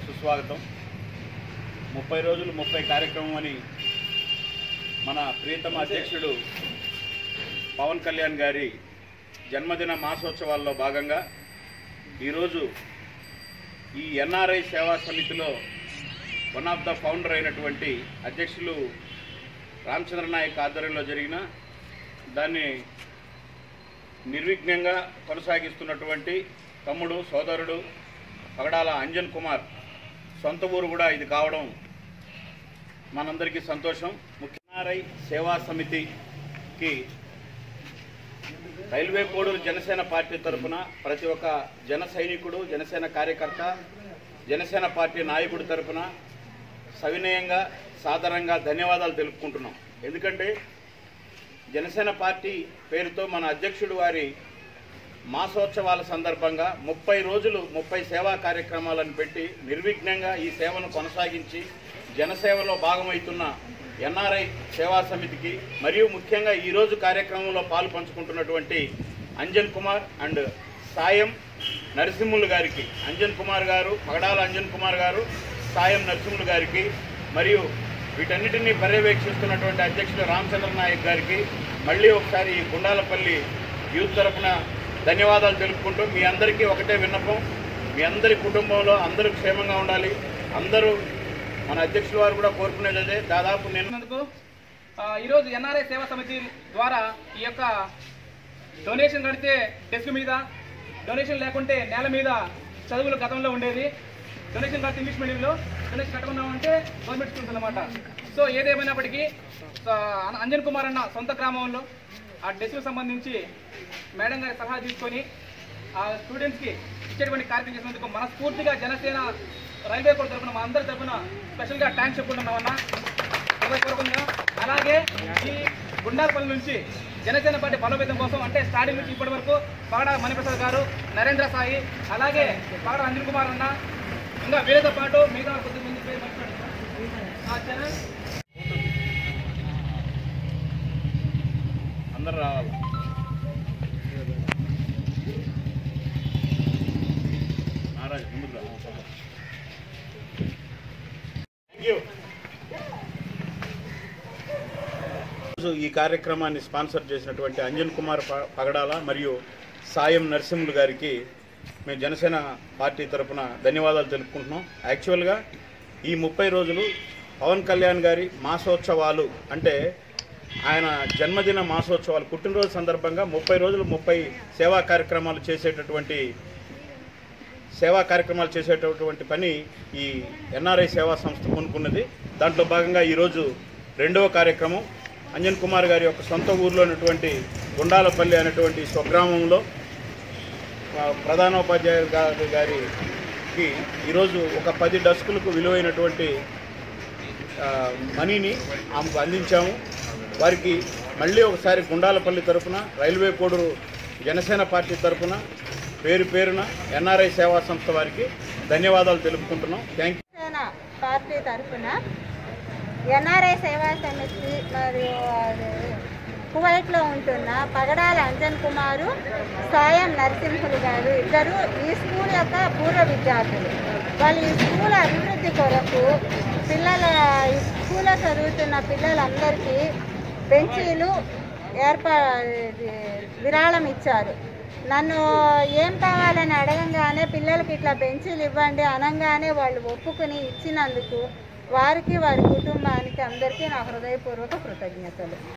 సుస్వాగతం ముప్పై రోజులు ముప్పై కార్యక్రమం అని మన ప్రియతమ అధ్యక్షుడు పవన్ కళ్యాణ్ గారి జన్మదిన మాసోత్సవాల్లో భాగంగా ఈరోజు ఈ ఎన్ఆర్ఐ సేవా సమితిలో వన్ ఆఫ్ ద ఫౌండర్ అయినటువంటి అధ్యక్షులు రామచంద్ర నాయక్ ఆధ్వర్యంలో జరిగిన దాన్ని నిర్విఘ్నంగా కొనసాగిస్తున్నటువంటి తమ్ముడు సోదరుడు పగడాల అంజన్ కుమార్ సొంత ఊరు కూడా ఇది కావడం మనందరికీ సంతోషం ముఖ్యనారై సేవా సమితికి రైల్వే కోడూరు జనసేన పార్టీ తరఫున ప్రతి ఒక్క జన సైనికుడు జనసేన కార్యకర్త జనసేన పార్టీ నాయకుడి తరఫున సవినయంగా సాధారణంగా ధన్యవాదాలు తెలుపుకుంటున్నాం ఎందుకంటే జనసేన పార్టీ పేరుతో మన అధ్యక్షుడు వారి మాసోత్సవాల సందర్భంగా ముప్పై రోజులు ముప్పై సేవా కార్యక్రమాలను పెట్టి నిర్విఘ్నంగా ఈ సేవను కొనసాగించి జనసేవలో భాగమవుతున్న ఎన్ఆర్ఐ సేవా సమితికి మరియు ముఖ్యంగా ఈరోజు కార్యక్రమంలో పాలు పంచుకుంటున్నటువంటి అంజన్ కుమార్ అండ్ సాయం నరసింహులు గారికి అంజన్ కుమార్ గారు పగడాల అంజన్ కుమార్ గారు సాయం నరసింహులు గారికి మరియు వీటన్నిటిని పర్యవేక్షిస్తున్నటువంటి అధ్యక్షుడు రామచంద్ర నాయక్ గారికి మళ్ళీ ఒకసారి ఈ గుండాలపల్లి యూత్ తరఫున ధన్యవాదాలు తెలుపుకుంటూ మీ అందరికీ ఒకటే విన్నపం మీ అందరి కుటుంబంలో అందరూ క్షేమంగా ఉండాలి అందరూ మన అధ్యక్షుల వారు కూడా కోరుకునేది అదే దాదాపు నేను చేసినందుకు ఆ, ఈరోజు ఎన్ఆర్ఐ సేవా సమితి ద్వారా ఈ యొక్క డొనేషన్ కడితే డెస్క్ మీద డొనేషన్ లేకుంటే నేల మీద చదువులు గతంలో ఉండేది డొనేషన్ కడితే ఇంగ్లీష్ మీడియంలో డొనేషన్ కట్టకున్నామంటే గవర్నమెంట్ స్కూల్స్ అనమాట సో ఏదేమైనప్పటికీ సో, అన- అంజన్ కుమార్ అన్న సొంత గ్రామంలో ఆ డెస్క్ సంబంధించి మేడం గారి సలహా తీసుకొని ఆ స్టూడెంట్స్కి ఇచ్చేటువంటి కార్యక్రమం చేసినందుకు మనస్ఫూర్తిగా జనసేన రైల్వే కోడ్ తరఫున మా అందరి తరఫున స్పెషల్గా థ్యాంక్స్ చెప్పుకుంటున్నామన్నా హృదయపూర్వకంగా అలాగే ఈ గుండాలపల్లి నుంచి జనసేన పార్టీ బలోపేతం కోసం అంటే స్టార్టింగ్ నుంచి ఇప్పటి వరకు పగడ మణిప్రసాద్ గారు నరేంద్ర సాయి అలాగే పగడ అంజన్ కుమార్ అన్న ఇంకా వీరితో పాటు మిగతా కొద్దిమంది పేరు మర్చిపోయాను. ఆ ఛానల్ అందరూ రావాలి నారాజు ముందుకు రా థ్యాంక్ యూ ఈరోజు ఈ కార్యక్రమాన్ని స్పాన్సర్ చేసినటువంటి అంజన్ కుమార్ ప- పగడాల మరియు సాయం నరసింహులు గారికి మేము జనసేన పార్టీ తరపున ధన్యవాదాలు తెలుపుకుంటున్నాం యాక్చువల్గా ఈ ముప్పై రోజులు పవన్ కళ్యాణ్ గారి మాసోత్సవాలు అంటే ఆయన జన్మదిన మాసోత్సవాలు పుట్టినరోజు సందర్భంగా ముప్పై రోజులు ముప్పై సేవా కార్యక్రమాలు చేసేటటువంటి సేవా కార్యక్రమాలు చేసేటటువంటి పని ఈ ఎన్ఆర్ఐ సేవా సంస్థ కొనుక్కున్నది దాంట్లో భాగంగా ఈరోజు రెండవ కార్యక్రమం అంజన్ కుమార్ గారి యొక్క సొంత ఊర్లో ఉన్నటువంటి గుండాలపల్లి అనేటువంటి స్వగ్రామంలో ఆ, ప్రధానోపాధ్యాయులు గారి గారికి ఈరోజు ఒక పది డస్కులకు విలువైనటువంటి ఆ, మనీని ఆమెకు అందించాము వారికి మళ్ళీ ఒకసారి గుండాలపల్లి తరపున రైల్వే కోడూరు జనసేన పార్టీ తరపున పేరు పేరున ఎన్ఆర్ఐ సేవా సంస్థ వారికి ధన్యవాదాలు తెలుపుకుంటున్నాం థ్యాంక్ యూ జనసేన పార్టీ తరఫున ఎన్ఆర్ఐ సేవా సమితి మరియు అది కువైట్లో ఉంటున్న పగడాల అంజన్ కుమారు సాయం నరసింహులు గారు ఇద్దరు ఈ స్కూల్ యొక్క పూర్వ విద్యార్థులు వాళ్ళు ఈ స్కూల్ అభివృద్ధి కొరకు పిల్లల ఈ స్కూల్లో చదువుతున్న పిల్లలందరికీ బెంచీలు ఏర్పా ఇది విరాళం ఇచ్చారు నన్ను ఏం కావాలని అడగంగానే పిల్లలకి ఇట్లా బెంచీలు ఇవ్వండి అనగానే వాళ్ళు ఒప్పుకుని ఇచ్చినందుకు వారికి వారి కుటుంబానికి అందరికీ నా హృదయపూర్వక కృతజ్ఞతలు